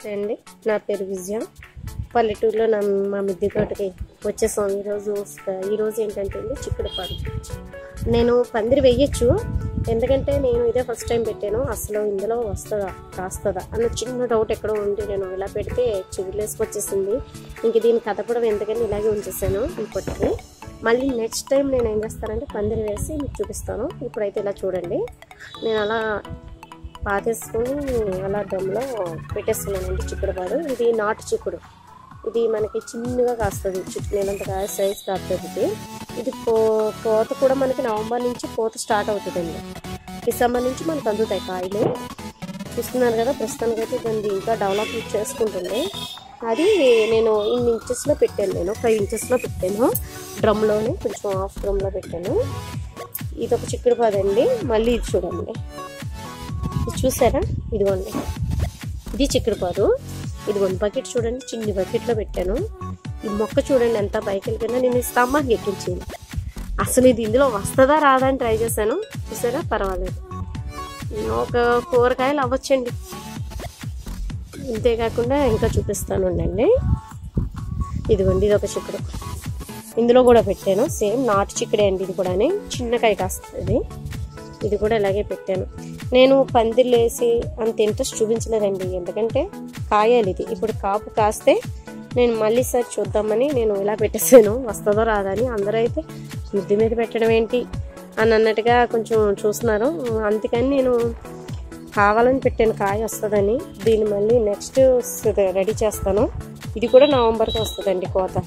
నమస్తే అండి నా పేరు విజయ పల్లెటూరులో నా మా మిద్దె తోటకి వచ్చేసాం ఈరోజు ఈరోజు ఏంటంటే అండి చిక్కుడు పాడు నేను పందిరి వేయచ్చు ఎందుకంటే నేను ఇదే ఫస్ట్ టైం పెట్టాను అసలు ఇందులో వస్తుందా కాస్తుందా అన్న చిన్న డౌట్ ఎక్కడో ఉండి నేను ఇలా పెడితే చిగురులేసుకొచ్చేసింది ఇంక దీని కథ కూడా ఎందుకని ఇలాగే ఉంచేసాను ఇప్పటికి మళ్ళీ నెక్స్ట్ టైం నేను ఏం చేస్తానంటే పందిరి వేసి మీకు చూపిస్తాను ఇప్పుడైతే ఇలా చూడండి నేను అలా పాతేసుకొని అలా దమ్లో పెట్టేసుకున్నానండి చిక్కుడు పాడు ఇది నాటు చిక్కుడు ఇది మనకి చిన్నగా కాస్తుంది చిక్కు నేనంత కాయ సైజ్ కాస్తుంది ఇది ఇది పో పోత కూడా మనకి నవంబర్ నుంచి పోత స్టార్ట్ అవుతుందండి డిసెంబర్ నుంచి మనకు అందుతాయి కాయలు చూస్తున్నారు కదా ప్రస్తుతానికి అయితే దాన్ని ఇంకా డెవలప్ చేసుకుంటుంది అది నేను ఇన్ని ఇంచెస్లో పెట్టాను నేను ఫైవ్ ఇంచెస్లో పెట్టాను డ్రమ్లోనే కొంచెం హాఫ్ డ్రమ్లో పెట్టాను ఇది ఒక చిక్కుడు పాదండి మళ్ళీ ఇది చూడండి ఇది చూసారా ఇదిగోండి ఇది చిక్కుడు పాదు ఇదిగోండి బకెట్ చూడండి చిన్ని బకెట్లో పెట్టాను ఈ మొక్క చూడండి ఎంత పైకి వెళ్ళిపోయినా నేను ఈ స్తంభానికి ఎక్కించాను అసలు ఇది ఇందులో వస్తుందా రాదా అని ట్రై చేశాను చూసారా పర్వాలేదు ఒక కూరగాయలు అవ్వచ్చండి ఇంతేకాకుండా ఇంకా చూపిస్తాను ఉండండి ఇదిగోండి ఇది ఒక చిక్కుడు ఇందులో కూడా పెట్టాను సేమ్ నాటు చిక్కుడే అండి ఇది కూడా చిన్నకాయ కాస్తుంది ఇది కూడా ఇలాగే పెట్టాను నేను పందిర్లు వేసి అంత ఇంట్రెస్ట్ చూపించలేదండి ఎందుకంటే కాయాలి ఇది ఇప్పుడు కాపు కాస్తే నేను మళ్ళీ సార్ చూద్దామని నేను ఇలా పెట్టేసాను వస్తుందో రాదని అందరూ అయితే మిద్ది మీద పెట్టడం ఏంటి అని అన్నట్టుగా కొంచెం చూస్తున్నారు అందుకని నేను కావాలని పెట్టాను కాయ వస్తుందని దీన్ని మళ్ళీ నెక్స్ట్ రెడీ చేస్తాను ఇది కూడా నవంబర్కి వస్తుందండి కోత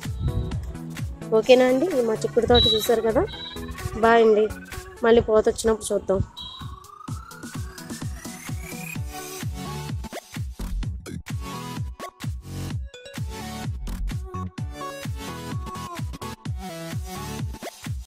ఓకేనా అండి మా చిక్కుడు తోట చూసారు కదా బాయ్ అండి మళ్ళీ పోత వచ్చినప్పుడు చూద్దాం